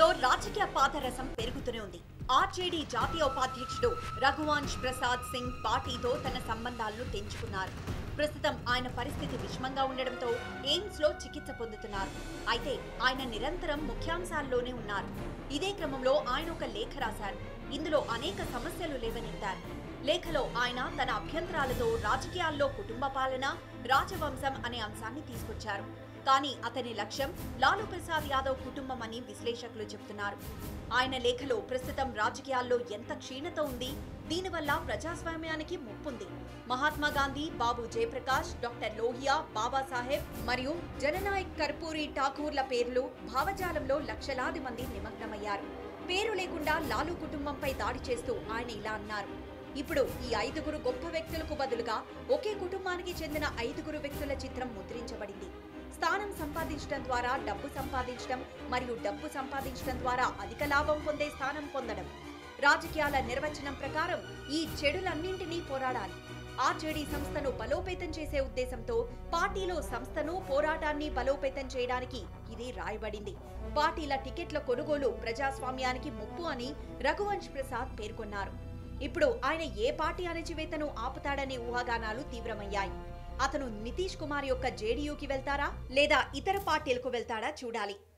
దేశంలో రాజకీయ పాదరసం పెరుగుతూనే ఉంది ఆర్జేడీ జాతీయ ఉపాధ్యక్షుడు రఘువంశ్ ప్రసాద్ సింగ్ పార్టీతో తన సంబంధాలను తెంచుకున్నారు ప్రస్తుతం ఆయన పరిస్థితి విషమంగా ఉండడంతో ఎయిమ్స్ లో చికిత్స పొందుతున్నారు అయితే ఆయన నిరంతరం ముఖ్యాంశాల్లోనే ఉన్నారు ఇదే క్రమంలో ఆయన ఒక లేఖ రాశారు ఇందులో అనేక సమస్యలు లేవనెత్తారు లేఖలో ఆయన తన అభ్యంతరాలతో రాజకీయాల్లో కుటుంబ పాలన రాజవంశం అనే అంశాన్ని తీసుకొచ్చారు కానీ అతని లక్ష్యం లాలూ ప్రసాద్ యాదవ్ కుటుంబం అని విశ్లేషకులు చెబుతున్నారు ఆయన లేఖలో ప్రస్తుతం రాజకీయాల్లో ఎంత క్షీణత ఉంది దీనివల్ల ప్రజాస్వామ్యానికి ముప్పుంది మహాత్మా గాంధీ బాబు జయప్రకాష్ డాక్టర్ లోహియా బాబాసాహెబ్ మరియు జననాయక్ కర్పూరి ఠాకూర్ల పేర్లు భావజాలంలో లక్షలాది మంది నిమగ్నమయ్యారు పేరు లేకుండా లాలూ కుటుంబంపై దాడి చేస్తూ ఆయన ఇలా అన్నారు ఇప్పుడు ఈ ఐదుగురు గొప్ప వ్యక్తులకు బదులుగా ఒకే కుటుంబానికి చెందిన ఐదుగురు వ్యక్తుల చిత్రం ముద్రించబడింది స్థానం సంపాదించడం ద్వారా డబ్బు సంపాదించడం మరియు డబ్బు సంపాదించడం ద్వారా అధిక లాభం పొందే స్థానం పొందడం రాజకీయాల నిర్వచనం ప్రకారం ఈ చెడులన్నింటినీ పోరాడాలి ఆర్జేడీ సంస్థను బలోపేతం చేసే ఉద్దేశంతో పార్టీలో సంస్థను పోరాటాన్ని బలోపేతం చేయడానికి ఇది రాయబడింది పార్టీల టికెట్ల కొనుగోలు ప్రజాస్వామ్యానికి ముప్పు అని రఘువంశ్ ప్రసాద్ పేర్కొన్నారు ఇప్పుడు ఆయన ఏ పార్టీ అణచివేతను ఆపుతాడనే ఊహాగానాలు తీవ్రమయ్యాయి అతను నితీష్ కుమార్ యొక్క జేడీయూకి వెళ్తారా లేదా ఇతర పార్టీలకు వెళ్తాడా చూడాలి